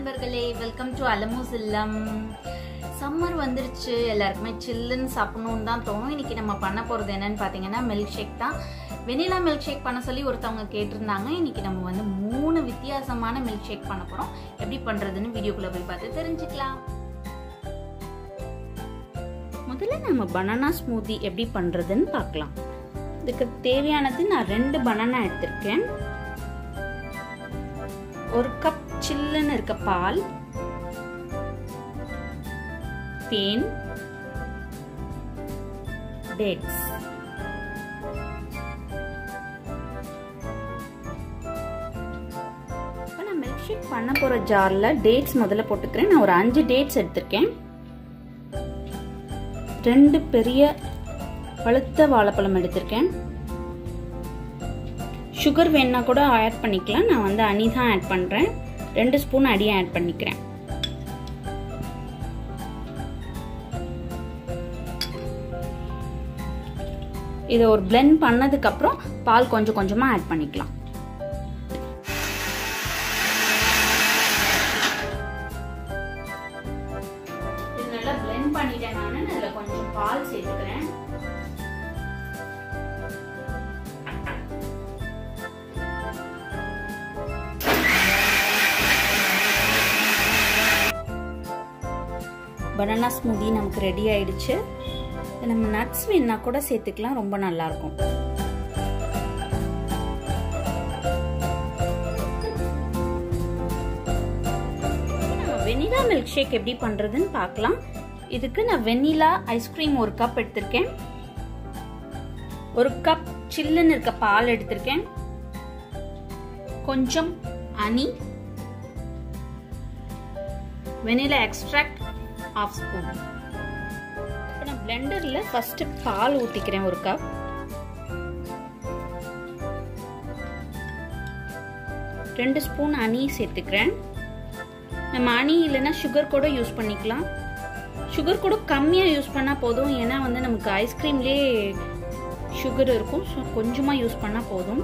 நண்பர்களே welcome to அலமூஸ் இல்லம் summer வந்துருச்சு எல்லாருக்குமே சில்லுன்னு சாப்பிடணும்னு தான் தோணும் இன்னைக்கு நம்ம பண்ண போகிறது என்னன்னு பார்த்தீங்கன்னா மில்க் ஷேக் தான் வெனிலா மில்க் ஷேக் பண்ண சொல்லி ஒருத்தவங்க கேட்டிருந்தாங்க இன்னைக்கு நம்ம வந்து மூணு வித்தியாசமான மில்க் ஷேக் பண்ண போகிறோம் எப்படி பண்ணுறதுன்னு வீடியோக்குள்ளே போய் பார்த்து தெரிஞ்சுக்கலாம் முதல்ல நம்ம பனானா ஸ்மூத்தி எப்படி பண்ணுறதுன்னு பார்க்கலாம் இதுக்கு தேவையானது நான் ரெண்டு பனானா எடுத்திருக்கேன் ஒரு கப் சில்லுன்னு இருக்க பால் தேன் டேட்ஸ் இப்போ நான் மில்க் ஷேக் பண்ண போகிற ஜாரில் டேட்ஸ் முதல்ல போட்டுக்கிறேன் நான் ஒரு அஞ்சு டேட்ஸ் எடுத்திருக்கேன் ரெண்டு பெரிய பழுத்த வாழைப்பழம் எடுத்திருக்கேன் சுகர் வேணா கூட ஆட் பண்ணிக்கலாம் நான் வந்து அணி தான் ஆட் பண்ணுறேன் ரெண்டு ஸ்பூன் அடியை ஆட் பண்ணிக்கிறேன் இதை ஒரு பிளெண்ட் பண்ணதுக்கப்புறம் பால் கொஞ்சம் கொஞ்சமாக ஆட் பண்ணிக்கலாம் இது நல்லா பிளெண்ட் பண்ணிட்டேன் நான் அதில் கொஞ்சம் பால் சேர்த்துக்கிறேன் பனானா ஸ்மூதி நமக்கு ரெடி ஆயிடுச்சு நம்ம நட்ஸ் வேணா கூட சேர்த்துக்கலாம் ரொம்ப நல்லா இருக்கும் வெனிலா மில்க் ஷேக் எப்படி பண்றதுன்னு பார்க்கலாம் இதுக்கு நான் வெனிலா ஐஸ்கிரீம் ஒரு கப் எடுத்திருக்கேன் ஒரு கப் சில்லுன்னு இருக்க பால் எடுத்திருக்கேன் கொஞ்சம் அனி வெனிலா எக்ஸ்ட்ராக்ட் ஆஃப் ஸ்பூன் இப்போ நான் பிளெண்டரில் ஃபஸ்ட்டு பால் ஊற்றிக்கிறேன் ஒரு கப் ரெண்டு ஸ்பூன் அணி சேர்த்துக்கிறேன் நம்ம அணி இல்லைன்னா சுகர் கூட யூஸ் பண்ணிக்கலாம் சுகர் கூட கம்மியாக யூஸ் பண்ணால் போதும் ஏன்னா வந்து நமக்கு ஐஸ்கிரீம்லேயே சுகர் இருக்கும் ஸோ கொஞ்சமாக யூஸ் பண்ணால் போதும்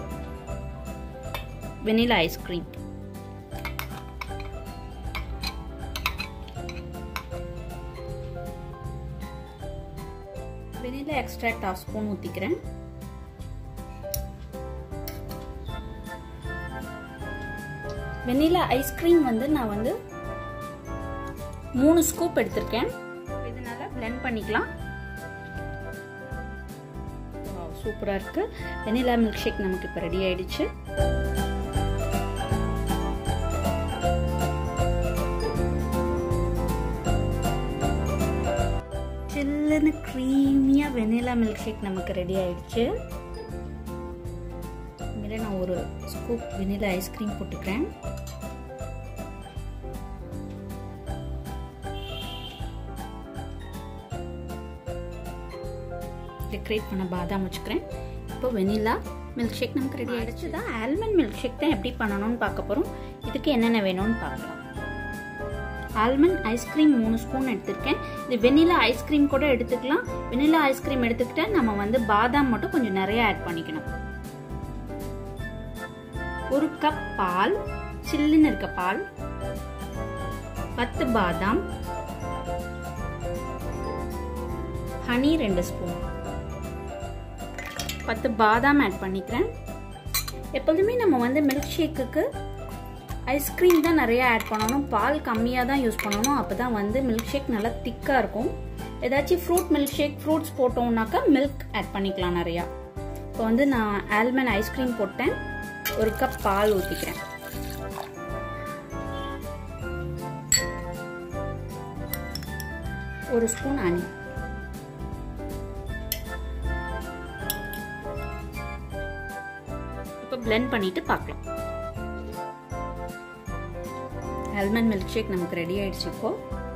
vanilla ice cream vanilla extract half spoon ஊற்றிக்கிறேன் வெனிலா ஐஸ்கிரீம் வந்து நான் வந்து மூணு ஸ்கூப் எடுத்திருக்கேன் இதனால பிளெண்ட் பண்ணிக்கலாம் சூப்பராக இருக்கு வெனிலா மில்க் ஷேக் நமக்கு இப்போ ரெடி ஆயிடுச்சு சில்லுன்னு க்ரீமியாக வெனிலா மில்க் ஷேக் நமக்கு ரெடி ஆயிடுச்சு இதில் நான் ஒரு ஸ்கூப் வெனிலா ஐஸ்கிரீம் போட்டுக்கிறேன் டெக்கரேட் பண்ண பாதாம் வச்சுக்கிறேன் இப்போ வெனிலா மில்க் ஷேக் நமக்கு ரெடி ஆகிடுச்சு தான் ஆல்மண்ட் மில்க் ஷேக் தான் எப்படி பண்ணணும்னு பார்க்க போகிறோம் இதுக்கு என்னென்ன வேணும்னு பார்க்கலாம் ஆல்மண்ட் ஐஸ்கிரீம் மூணு ஸ்பூன் எடுத்திருக்கேன் இது வெனிலா ஐஸ்கிரீம் கூட எடுத்துக்கலாம் வெனிலா ஐஸ்கிரீம் எடுத்துக்கிட்டா நம்ம வந்து பாதாம் மட்டும் கொஞ்சம் நிறைய ஆட் பண்ணிக்கணும் ஒரு கப் பால் சில்லுன்னு இருக்க பால் பத்து பாதாம் ஹனி ரெண்டு ஸ்பூன் பத்து பாதாம் ஆட் பண்ணிக்கிறேன் எப்போதுமே நம்ம வந்து மில்க் ஷேக்குக்கு ஐஸ்கிரீம் தான் நிறைய ஆட் பண்ணணும் பால் கம்மியாக தான் யூஸ் பண்ணணும் அப்போ தான் வந்து மில்க் ஷேக் நல்லா திக்காக இருக்கும் ஏதாச்சும் ஃப்ரூட் மில்க் ஷேக் ஃப்ரூட்ஸ் போட்டோம்னாக்கா மில்க் ஆட் பண்ணிக்கலாம் நிறையா இப்போ வந்து நான் ஆல்மண்ட் ஐஸ்கிரீம் போட்டேன் ஒரு கப் பால் ஊற்றிக்கிறேன் ஒரு ஸ்பூன் அணி இப்போ பிளெண்ட் பண்ணிட்டு பார்க்கலாம் ஆல்மண்ட் மில்க் ஷேக் நமக்கு ரெடி ஆயிடுச்சு இப்போ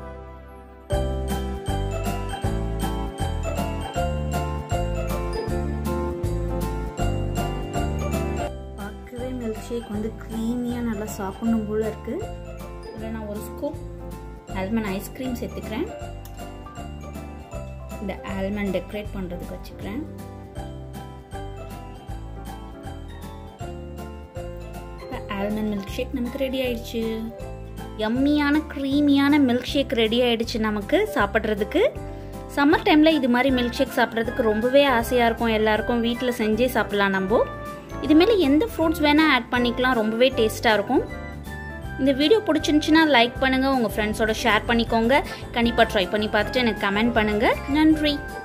பார்க்கவே மில்க் ஷேக் வந்து க்ரீமியாக நல்லா சாப்பிடணும் போல இருக்கு இதில் நான் ஒரு ஸ்கூப் ஆல்மண்ட் ஐஸ்கிரீம் சேர்த்துக்கிறேன் இந்த ஆல்மண்ட் டெக்கரேட் பண்ணுறதுக்கு வச்சுக்கிறேன் ஆல்மண்ட் மில்க் ஷேக் நமக்கு ரெடி ஆயிடுச்சு எம்மியான க்ரீமியான மில்க் ஷேக் ரெடி ஆயிடுச்சு நமக்கு சாப்பிட்றதுக்கு சம்மர் டைமில் இது மாதிரி மில்க் ஷேக் சாப்பிட்றதுக்கு ரொம்பவே ஆசையாக இருக்கும் எல்லாருக்கும் வீட்டில் செஞ்சே சாப்பிட்லாம் நம்ம இதுமாரி எந்த ஃப்ரூட்ஸ் வேணால் ஆட் பண்ணிக்கலாம் ரொம்பவே டேஸ்ட்டாக இருக்கும் இந்த வீடியோ பிடிச்சிருந்துச்சுன்னா லைக் பண்ணுங்கள் உங்கள் ஃப்ரெண்ட்ஸோட ஷேர் பண்ணிக்கோங்க கண்டிப்பாக ட்ரை பண்ணி பார்த்துட்டு எனக்கு கமெண்ட் பண்ணுங்கள் நன்றி